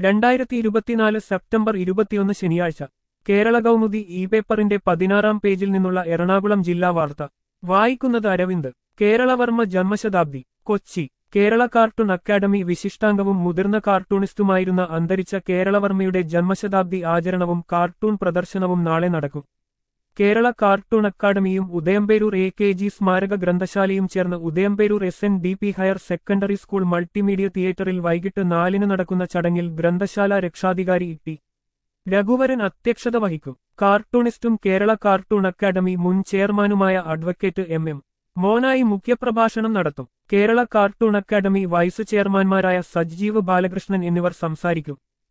രണ്ടായിരത്തി ഇരുപത്തിനാല് സെപ്റ്റംബർ ഇരുപത്തിയൊന്ന് ശനിയാഴ്ച കേരള കൗമുദി ഇ പേപ്പറിന്റെ പതിനാറാം പേജിൽ നിന്നുള്ള എറണാകുളം ജില്ലാ വാർത്ത വായിക്കുന്നത് അരവിന്ദ് കേരളവർമ്മ ജന്മശതാബ്ദി കൊച്ചി കേരള കാർട്ടൂൺ അക്കാദമി വിശിഷ്ടാംഗവും മുതിർന്ന കാർട്ടൂണിസ്റ്റുമായിരുന്ന അന്തരിച്ച കേരളവർമ്മയുടെ ജന്മശതാബ്ദി ആചരണവും കാർട്ടൂൺ പ്രദർശനവും നാളെ നടക്കും കേരള കാർട്ടൂൺ അക്കാദമിയും ഉദയംപേരൂർ എ കെ ജി സ്മാരക ഗ്രന്ഥശാലയും ചേർന്ന് Udayamperoor S N D P higher secondary school multimedia തിയേറ്ററിൽ വൈകിട്ട് നാലിന് നടക്കുന്ന ചടങ്ങിൽ ഗ്രന്ഥശാല രക്ഷാധികാരി ടി രഘുവരൻ അധ്യക്ഷത വഹിക്കും കാർട്ടൂണിസ്റ്റും കേരള കാർട്ടൂൺ അക്കാദമി മുൻ ചെയർമാനുമായ അഡ്വക്കേറ്റ് എം എം മോനായി മുഖ്യപ്രഭാഷണം നടത്തും കേരള കാർട്ടൂൺ അക്കാദമി വൈസ് ചെയർമാൻമാരായ സജീവ് ബാലകൃഷ്ണൻ എന്നിവർ സംസാരിക്കും